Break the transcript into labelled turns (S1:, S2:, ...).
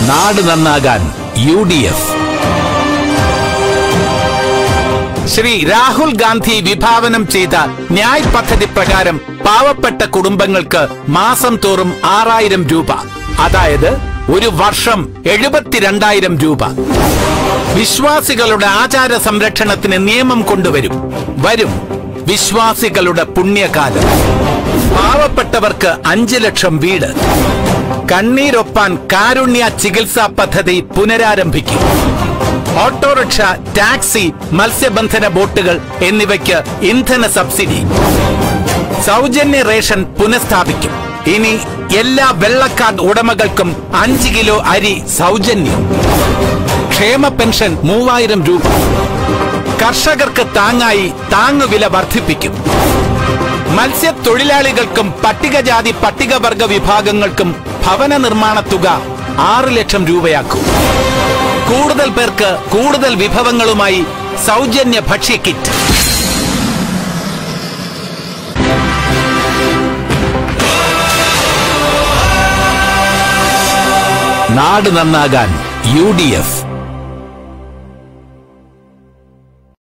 S1: നാട് നന്നാകാൻ U D F Shri Rahul Gandhi വിഭാവനം ചെയ്ത ന്യായ് പദ്ധതി പ്രകാരം പാവപ്പെട്ട കുടുംബങ്ങൾക്ക് മാസം തോറും ആറായിരം രൂപ അതായത് ഒരു വർഷം എഴുപത്തിരണ്ടായിരം രൂപ വിശ്വാസികളുടെ ആചാര സംരക്ഷണത്തിന് നിയമം കൊണ്ടുവരും വരും വിശ്വാസികളുടെ പുണ്യകാലം പാവപ്പെട്ടവർക്ക് അഞ്ച് ലക്ഷം വീട് കണ്ണീരൊപ്പാൻ കാരുണ്യ ചികിത്സാ പദ്ധതി പുനരാരംഭിക്കും ഓട്ടോറിക്ഷ ടാക്സി മത്സ്യബന്ധന ബോട്ടുകൾ എന്നിവയ്ക്ക് ഇന്ധന സബ്സിഡി സൗജന്യ റേഷൻ പുനഃസ്ഥാപിക്കും ഇനി എല്ലാ വെള്ളക്കാർഡ് ഉടമകൾക്കും അഞ്ച് കിലോ അരി സൗജന്യം ക്ഷേമ പെൻഷൻ മൂവായിരം രൂപ കർഷകർക്ക് താങ്ങായി താങ്ങുവില വർദ്ധിപ്പിക്കും മത്സ്യത്തൊഴിലാളികൾക്കും പട്ടികജാതി പട്ടികവർഗ വിഭാഗങ്ങൾക്കും ഭവന നിർമ്മാണ തുക ആറ് ലക്ഷം രൂപയാക്കും കൂടുതൽ പേർക്ക് കൂടുതൽ വിഭവങ്ങളുമായി സൗജന്യ ഭക്ഷ്യ കിറ്റ് നാട് നന്നാകാൻ യു ഡി എഫ്